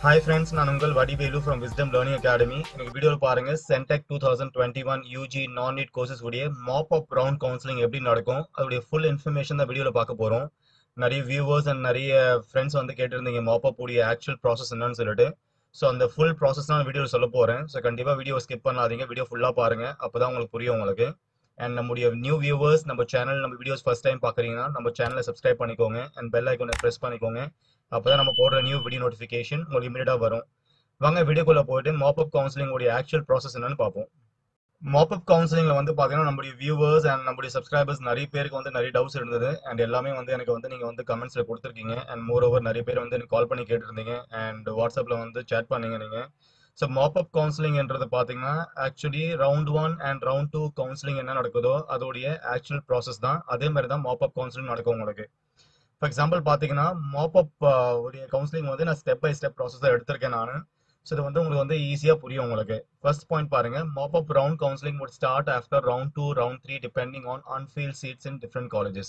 hi friends நான் உங்கள் Vadivelu from Wisdom Learning Academy எனக்கு வீடியோவில் பாருங்க CENTAC two thousand twenty one UG நான் நீட் கோர்சஸ் உடைய மாப் அப் ரவுண்ட் கவுன்சிலிங் எப்படி நடக்கும் அதோடைய ஃபுல் இன்ஃபர்மேஷன் தான் வீடியோவில் பார்க்க போகிறோம் நிறைய வியூவர்ஸ் அண்ட் நிறைய ஃப்ரெண்ட்ஸ் வந்து கேட்டிருந்தீங்க மாப் அப் உடைய ஆக்சுவல் ப்ராசஸ் என்னன்னு சொல்லிட்டு ஸோ அந்த ஃபுல் ப்ராசஸ் தான் வீடியோவில் சொல்ல போகிறேன் ஸோ கண்டிப்பாக வீடியோ ஸ்கிப் பண்ணாதீங்க வீடியோ ஃபுல்லாக பாருங்க அப்போ தான் உங்களுக்கு புரியும் உங்களுக்கு அண்ட் நம்முடைய நியூ வியூவர்ஸ் நம்ம சேனல் நம்ம வீடியோஸ் ஃபர்ஸ்ட் டைம் பார்க்குறீங்கன்னா நம்ம சேனலை சப்ஸ்கிரைப் பண்ணிக்கோங்க அண்ட் பெல் ஐக்கோனை ப்ரெஸ் பண்ணிக்கோங்க அப்பதான் நம்ம போடுற நியூ வீடியோ நோட்டிஃபிகேஷன் உங்களுக்கு இமீடியட்டா வரும் வாங்க வீடியோக்குள்ள போயிட்டு மாப்அப் கவுன்சிலிங் உடைய ஆக்சுவல் ப்ராசஸ் என்னன்னு பார்ப்போம் மாப்அப் கவுன்சிலிங்ல வந்து பாத்தீங்கன்னா நம்மளுடைய வியூவர்ஸ் அண்ட் நம்மளுடைய சப்ஸ்கிரைபர்ஸ் நிறைய பேருக்கு வந்து நிறைய டவுட்ஸ் இருந்தது அண்ட் எல்லாமே வந்து எனக்கு வந்து நீங்க வந்து கமெண்ட்ஸ்ல கொடுத்துருக்கீங்க அண்ட் மோர் ஓவர் நிறைய பேர் வந்து எனக்கு கால் பண்ணி கேட்டிருந்தீங்க அண்ட் வாட்ஸ்அப்ல வந்து சேட் பண்ணீங்க நீங்க ஸோ மாப்அப் கவுன்சிலிங்ன்றது பார்த்தீங்கன்னா actually round one and round two counselling என்ன நடக்குதோ அதோடைய ஆக்சுவல் ப்ராசஸ் தான் அதே மாதிரி தான் மாப்அப் கவுன்சிலிங் நடக்கும் உங்களுக்கு ஃபார் எக்ஸாம்பிள் பார்த்தீங்கன்னா மாப்அப் உடைய கவுன்சிலிங் வந்து நான் ஸ்டெப் பை ஸ்டெப் ப்ராசஸ் எடுத்திருக்கேன் நான் ஸோ இது வந்து உங்களுக்கு வந்து ஈஸியாக புரியும் உங்களுக்கு ஃபர்ஸ்ட் பாயிண்ட் பாருங்க mop up round counselling would start after round two round three depending on unfilled seats in different colleges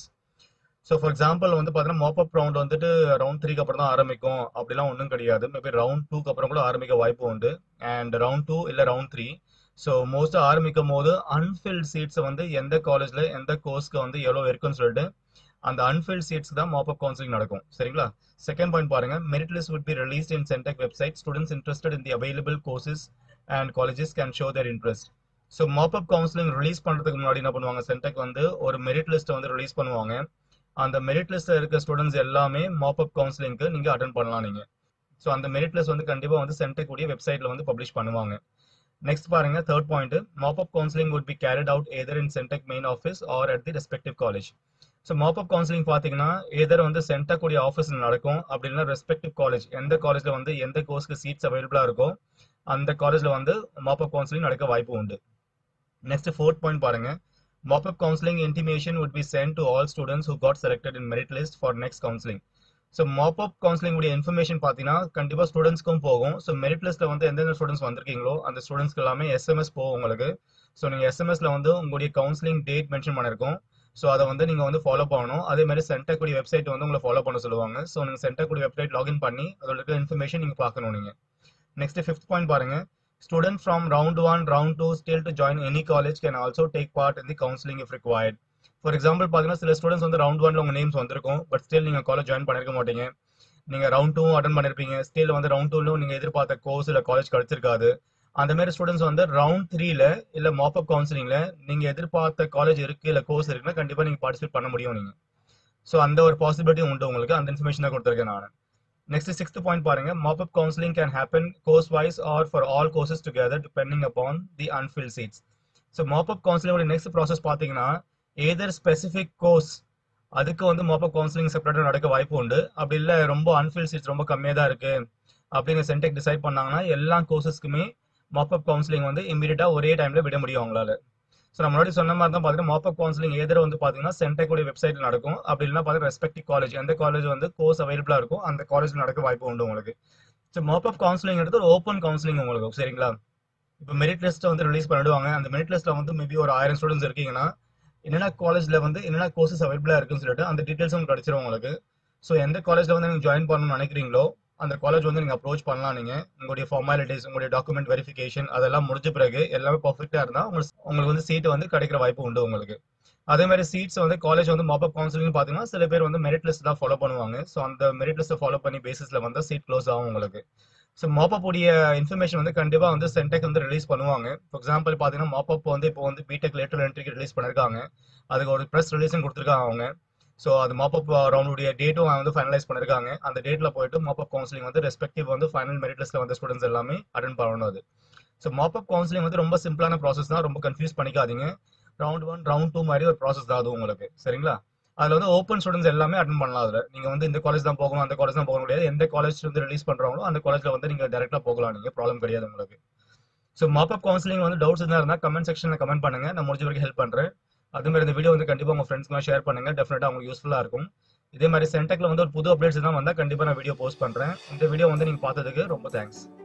so for example வந்து பார்த்தீங்கன்னா மாப்அப் ரவுண்ட் வந்துட்டு ரவுண்ட் த்ரீக்கு அப்புறம் தான் ஆரம்பிக்கும் அப்படிலாம் ஒன்றும் கிடையாது மேபி ரவுண்ட் டூக்கு அப்புறம் கூட ஆரம்பிக்க வாய்ப்பு உண்டு அண்ட் ரவுண்ட் டூ இல்லை ரவுண்ட் த்ரீ ஸோ மோஸ்ட்டாக ஆரம்பிக்கும் போது அன்ஃபில்ட் சீட்ஸை வந்து எந்த காலேஜில் எந்த கோர்ஸ்க்கு வந்து எவ்வளோ இருக்குன்னு சொல்லிட்டு அந்த அன்ஃபில்ட் சீட்ஸ் தான் மாப்அப் கவுன்சிலிங் நடக்கும் சரிங்களா செகண்ட் பாயிண்ட் பாருங்க merit list would be released in Centec website students interested in the available courses and colleges can show their interest so mop up counselling release பண்றதுக்கு முன்னாடி என்ன பண்ணுவாங்க சென்டெக் வந்து ஒரு மெரிட் லிஸ்ட்டை வந்து ரிலீஸ் பண்ணுவாங்க அந்த மெரிட் லிஸ்ட்ல இருக்க ஸ்டூடெண்ட்ஸ் எல்லாமே மாப்அப் கவுன்சிலிங்க்கு நீங்க அட்டன் பண்ணலாம் நீங்க ஸோ அந்த மெரிட் லிஸ்ட் வந்து கண்டிப்பா வந்து சென்டெக் உடைய வெப்சைட்ல வந்து பப்ளிஷ் பண்ணுவாங்க நெக்ஸ்ட் பாருங்க third point mop up counselling would be carried out either in CENTAC main office or at the respective college so mop up counselling பார்த்தீங்கன்னா எதர் வந்து சென்டர் கூடிய ஆஃபீஸில் நடக்கும் அப்படி இல்லைன்னா ரெஸ்பெக்டிவ் காலேஜ் எந்த காலேஜில் வந்து எந்த கோர்ஸ்க்கு சீட்ஸ் அவைலபிளாக இருக்கோ அந்த காலேஜில் வந்து மாப்அப் கவுன்சிலிங் நடக்க வாய்ப்பு உண்டு நெக்ஸ்ட் ஃபோர்த் பாயிண்ட் பாருங்க mop up counselling intimation would be sent to all students who got selected in merit list for next counseling so mop up counselling உடைய இன்ஃபர்மேஷன் பார்த்தீங்கன்னா கண்டிப்பாக ஸ்டூடெண்ட்ஸ்க்கும் போகும் ஸோ மெரிட் லிஸ்ட்டில் வந்து எந்தெந்த ஸ்டூடெண்ட்ஸ் வந்திருக்கீங்களோ அந்த ஸ்டூடெண்ட்ஸ்க்கு எல்லாமே எஸ்எம்எஸ் போகும் உங்களுக்கு ஸோ நீங்கள் எஸ்எம்எஸ்ல வந்து உங்களுடைய கவுன்சிலிங் டேட் மென்ஷன் பண்ணிருக்கோம் ஸோ அதை வந்து நீங்கள் வந்து ஃபாலோ பண்ணணும் அதே மாதிரி சென்டர் கூடிய வெப்சைட் வந்து உங்களை ஃபாலோ பண்ண சொல்லுவாங்க ஸோ நீங்கள் சென்டர் கூடிய வெப்சைட் லாகின் பண்ணி அதோட இருக்க இன்ஃபர்மேஷன் நீங்கள் பார்க்கணும் நீங்கள் நெக்ஸ்ட் ஃபிஃப்த் பாயிண்ட் பாருங்க student from round one round two still to join any college can also take part in the counselling if required for example பார்த்தீங்கன்னா சில ஸ்டூடெண்ட்ஸ் வந்து ரவுண்ட் ஒன்ல உங்க நேம்ஸ் வந்திருக்கும் பட் ஸ்டில் நீங்கள் காலேஜ் ஜாயின் பண்ணிருக்க மாட்டீங்க நீங்கள் ரவுண்ட் டூ அட்டன் பண்ணிருப்பீங்க ஸ்டில் வந்து ரவுண்ட் டூலும் நீங்கள் எதிர்பார்த்த கோர்ஸ் இல்லை காலேஜ் கிடைச்சிருக்காது அந்த மாதிரி ஸ்டூடெண்ட்ஸ் வந்து ரவுண்ட் த்ரீல இல்ல மாப்அப் கவுன்சிலிங்ல நீங்க எதிர்பார்த்த காலேஜ் இருக்கு இல்ல கோர்ஸ் இருக்குன்னா கண்டிப்பா நீங்க பார்ட்டிசிபேட் பண்ண முடியும் நீங்க ஸோ அந்த ஒரு பாசிபிலிட்டி உண்டு உங்களுக்கு அந்த இன்ஃபர்மேஷன் தான் கொடுத்துருக்கேன் நான் நெக்ஸ்ட் சிக்ஸ்த் பாயிண்ட் பாருங்க mop up counselling can happen course wise or for all courses together depending upon the unfilled seats so mop up கவுன்சிலிங்கோட நெக்ஸ்ட் ப்ராசஸ் பார்த்தீங்கன்னா ஏதர் ஸ்பெசிஃபிக் கோர்ஸ் அதுக்கு வந்து மாப்அப் கவுன்சிலிங் செப்பரேட்டாக நடக்க வாய்ப்பு உண்டு அப்படி இல்லை ரொம்ப அன்ஃபில் சீட்ஸ் ரொம்ப கம்மியாக தான் இருக்கு அப்படிங்கிற சென்டெக் டிசைட் பண்ணாங்கன்னா எல்லா கோர்சஸ்க்குமே மாப்அப் கவுன்சிலிங் வந்து இமீடியட்டா ஒரே டைம்ல விட முடியும் அவங்களால ஸோ நம்ம முன்னாடி சொன்ன மாதிரி தான் பார்த்தீங்கன்னா மாப்அப் கவுன்சிலிங் எதிர வந்து பார்த்தீங்கன்னா சென்டெக்குடைய வெப்சைட்ல நடக்கும் அப்படி இல்லைன்னா பார்த்தீங்கன்னா ரெஸ்பெக்டிவ் காலேஜ் எந்த காலேஜ் வந்து கோர்ஸ் அவைலபிளா இருக்கும் அந்த காலேஜ்ல நடக்க வாய்ப்பு உண்டு உங்களுக்கு ஸோ மாப்அப் கவுன்சிலிங் எடுத்து ஒரு ஓப்பன் கவுன்சிலிங் உங்களுக்கு சரிங்களா இப்போ மெரிட் லிஸ்ட் வந்து ரிலீஸ் பண்ணிடுவாங்க அந்த மெரிட் லிஸ்ட்ல வந்து மேபி ஒரு ஆயிரம் ஸ்டூடெண்ட்ஸ் இருக்கீங்கன்னா என்னென்ன காலேஜ்ல வந்து என்னென்ன கோர்சஸ் அவைலபிளா இருக்குன்னு சொல்லிட்டு அந்த டீடைல்ஸ் உங்களுக்கு கிடைச்சிரும் உங்களுக்கு ஸோ எந்த காலேஜ்ல வந்து நீங்க ஜாயின் பண்ணணும்னு நினைக்கிறீங்களோ அந்த காலேஜ் வந்து நீங்க அப்ரோச் பண்ணலாம் நீங்க உங்களுடைய ஃபார்மாலிட்டிஸ் உங்களுடைய டாக்குமெண்ட் வெரிஃபிகேஷன் அதெல்லாம் முடிஞ்ச பிறகு எல்லாமே பர்ஃபெக்டா இருந்தா உங்களுக்கு உங்களுக்கு வந்து சீட் வந்து கிடைக்கிற வாய்ப்பு உண்டு உங்களுக்கு அதே மாதிரி சீட்ஸ் வந்து காலேஜ் வந்து மாப்அப் கவுன்சிலிங் பாத்தீங்கன்னா சில பேர் வந்து மெரிட் லிஸ்ட் தான் ஃபாலோ பண்ணுவாங்க ஸோ அந்த மெரிட் லிஸ்ட் ஃபாலோ பண்ணி பேசிஸ்ல வந்து சீட் க்ளோஸ் ஆகும் உங்களுக்கு ஸோ மாப்அப் உடைய இன்ஃபர்மேஷன் வந்து கண்டிப்பா வந்து சென்டெக் வந்து ரிலீஸ் பண்ணுவாங்க ஃபார் எக்ஸாம்பிள் பாத்தீங்கன்னா மாப்அப் வந்து இப்போ வந்து பிடெக் லேட்டர் என்ட்ரிக்கு ரிலீஸ் பண்ணிருக்காங்க அதுக்கு ஒரு ப்ரெஸ் ரிலீஸும் கொடுத்துருக்காங்க அவங்க ஸோ அது மாப்அப் ரவுண்டுடைய டேட்டும் வந்து ஃபைனலைஸ் பண்ணிருக்காங்க அந்த டேட்ல போயிட்டு மாப்அப் கவுன்சிலிங் வந்து ரெஸ்பெக்டிவ் வந்து ஃபைனல் மெரிட் லிஸ்ட்ல வந்த ஸ்டூடெண்ட்ஸ் எல்லாமே அட்டன் பண்ணணும் அது ஸோ மாப்அப் கவுன்சிலிங் வந்து ரொம்ப சிம்பிளான ப்ராசஸ் தான் ரொம்ப கன்ஃபியூஸ் பண்ணிக்காதீங்க ரவுண்ட் ஒன் ரவுண்ட் டூ மாதிரி ஒரு ப்ராசஸ் தான் அது உங்களுக்கு சரிங்களா அதுல வந்து ஓப்பன் ஸ்டூடெண்ட்ஸ் எல்லாமே அட்டன் பண்ணலாம் அதுல நீங்க வந்து இந்த காலேஜ் தான் போகணும் அந்த காலேஜ் தான் போக முடியாது எந்த காலேஜ் வந்து ரிலீஸ் பண்றாங்களோ அந்த காலேஜ்ல வந்து நீங்க டேரக்டா போகலாம் நீங்க ப்ராப்ளம் கிடையாது உங்களுக்கு ஸோ மாப்அப் கவுன்சிலிங் வந்து டவுட்ஸ் இருந்தா கமெண்ட் செக்ஷன்ல கமெண்ட் பண்ணுங்க நான் முடிஞ்ச வரைக்கும் ஹெல்ப் பண்றேன் அதே மாதிரி இந்த வீடியோ வந்து கண்டிப்பா உங்க ஃப்ரெண்ட்ஸ்க்குலாம் ஷேர் பண்ணுங்க டெஃபினட்டா உங்களுக்கு யூஸ்ஃபுல்லா இருக்கும் இதே மாதிரி சென்டெக்ல வந்து ஒரு புது அப்டேட்ஸ் தான் வந்தா கண்டிப்பா நான் வீடியோ போஸ்ட் பண்றேன் இந்த வீடியோ வந்து நீங்க பார்த்ததுக்கு ரொம்ப தேங்க்ஸ்